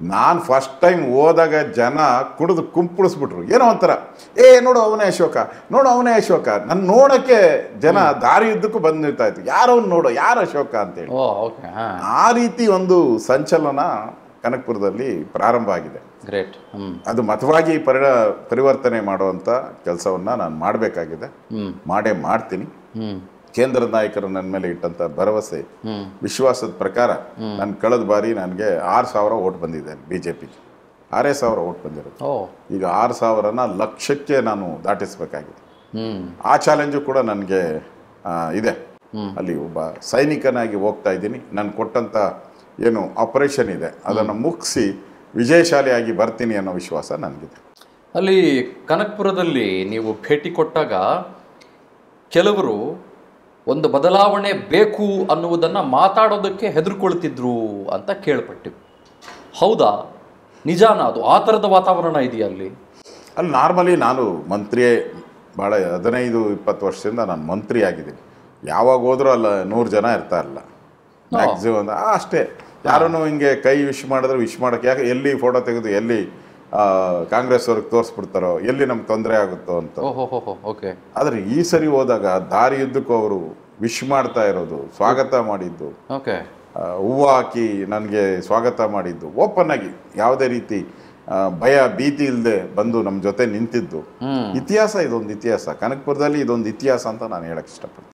ನಾನು first time ಹೋದಾಗ ಜನ ಕುಡಿದು ಕುಂಪಳಿಸ್ಬಿಟ್ರು ಏನೋ ಒಂಥರ ಏ ನೋಡು ಅವನೇ ಅಶೋಕ ನೋಡು ಅವನೇ ಅಶೋಕ ನನ್ನ ನೋಡೋಕ್ಕೆ ಜನ ದಾರಿ ಉದ್ದಕ್ಕೂ ಬಂದು ನಿಲ್ತಾ ಇತ್ತು ಯಾರವ್ನು ನೋಡು ಯಾರು ಅಶೋಕ ಅಂತೇಳಿ ಓ ಓಕೆ ಹಾಂ ಆ ರೀತಿ ಒಂದು ಸಂಚಲನ ಕನಕಪುರದಲ್ಲಿ ಪ್ರಾರಂಭ ಆಗಿದೆ ಗ್ರೇಟ್ ಹ್ಞೂ ಅದು ಮತವಾಗಿ ಪರಿಣ ಪರಿವರ್ತನೆ ಮಾಡುವಂಥ ಕೆಲಸವನ್ನು ನಾನು ಮಾಡಬೇಕಾಗಿದೆ ಹ್ಞೂ ಮಾಡೇ ಮಾಡ್ತೀನಿ ಹ್ಞೂ ಕೇಂದ್ರದ ನಾಯಕರು ನನ್ನ ಮೇಲೆ ಇಟ್ಟಂಥ ಭರವಸೆ ಹ್ಞೂ ವಿಶ್ವಾಸದ ಪ್ರಕಾರ ನಾನು ಕಳೆದ ಬಾರಿ ನನಗೆ ಆರು ಸಾವಿರ ಓಟ್ ಬಂದಿದೆ ಬಿ ಜೆ ಪಿಗೆ ಆರೇ ಸಾವಿರ ಓಟ್ ಬಂದಿರೋದು ಓ ಈಗ ಆರು ಸಾವಿರನ ಲಕ್ಷಕ್ಕೆ ನಾನು ದಾಟಿಸಬೇಕಾಗಿದೆ ಹ್ಞೂ ಆ ಚಾಲೆಂಜು ಕೂಡ ನನಗೆ ಇದೆ ಹ್ಮ್. ಅಲ್ಲಿ ಒಬ್ಬ ಸೈನಿಕನಾಗಿ ಹೋಗ್ತಾ ಇದ್ದೀನಿ ನಾನು ಕೊಟ್ಟಂಥ ಏನು ಆಪರೇಷನ್ ಇದೆ ಅದನ್ನು ಮುಗಿಸಿ ವಿಜಯಶಾಲಿಯಾಗಿ ಬರ್ತೀನಿ ಅನ್ನೋ ವಿಶ್ವಾಸ ನನಗಿದೆ ಅಲ್ಲಿ ಕನಕ್ಪುರದಲ್ಲಿ ನೀವು ಭೇಟಿ ಕೊಟ್ಟಾಗ ಕೆಲವರು ಒಂದು ಬದಲಾವಣೆ ಬೇಕು ಅನ್ನುವುದನ್ನು ಮಾತಾಡೋದಕ್ಕೆ ಹೆದರ್ಕೊಳ್ತಿದ್ರು ಅಂತ ಕೇಳ್ಪಟ್ಟಿವಿ ಹೌದಾ ನಿಜಾನ ಅದು ಆ ಥರದ ವಾತಾವರಣ ಇದೆಯಾ ಅಲ್ಲಿ ಅಲ್ಲಿ ನಾರ್ಮಲಿ ನಾನು ಮಂತ್ರಿಯೇ ಭಾಳ ಹದಿನೈದು ಇಪ್ಪತ್ತು ವರ್ಷದಿಂದ ನಾನು ಮಂತ್ರಿ ಆಗಿದ್ದೀನಿ ಯಾವಾಗ ಹೋದ್ರೂ ಅಲ್ಲ ನೂರು ಜನ ಇರ್ತಾ ಇರಲ್ಲ ಮ್ಯಾಕ್ಸಿಮಮ್ ಅಷ್ಟೇ ಯಾರನ್ನು ಹಿಂಗೆ ಕೈ ವಿಶ್ ಮಾಡಿದ್ರೆ ವಿಶ್ ಮಾಡೋಕ್ಕೆ ಯಾಕೆ ಎಲ್ಲಿ ಫೋಟೋ ತೆಗೆದು ಎಲ್ಲಿ ಆ, ಕಾಂಗ್ರೆಸ್ ಅವ್ರಿಗೆ ತೋರಿಸ್ಬಿಡ್ತಾರೋ ಎಲ್ಲಿ ನಮ್ಗೆ ತೊಂದರೆ ಆಗುತ್ತೋ ಅಂತ ಓಹೋ ಹೋ ಹೋ ಓಕೆ ಆದರೆ ಈ ಸರಿ ಹೋದಾಗ ದಾರಿಯುದ್ದಕ್ಕೂ ಅವರು ವಿಶ್ ಮಾಡ್ತಾ ಇರೋದು ಸ್ವಾಗತ ಮಾಡಿದ್ದು ಓಕೆ ಆ, ಹೂವು ಹಾಕಿ ನನಗೆ ಸ್ವಾಗತ ಮಾಡಿದ್ದು ಓಪನ್ ಆಗಿ ಯಾವುದೇ ರೀತಿ ಆ, ಭಯ ಭೀತಿ ಇಲ್ಲದೆ ಬಂದು ನಮ್ಮ ಜೊತೆ ನಿಂತಿದ್ದು ಹ್ಮ್ ಇತಿಹಾಸ ಇದೊಂದು ಇತಿಹಾಸ ಕನಕಪುರದಲ್ಲಿ ಇದೊಂದು ಇತಿಹಾಸ ಅಂತ ನಾನು ಹೇಳಕ್ ಇಷ್ಟಪಡ್ತೀನಿ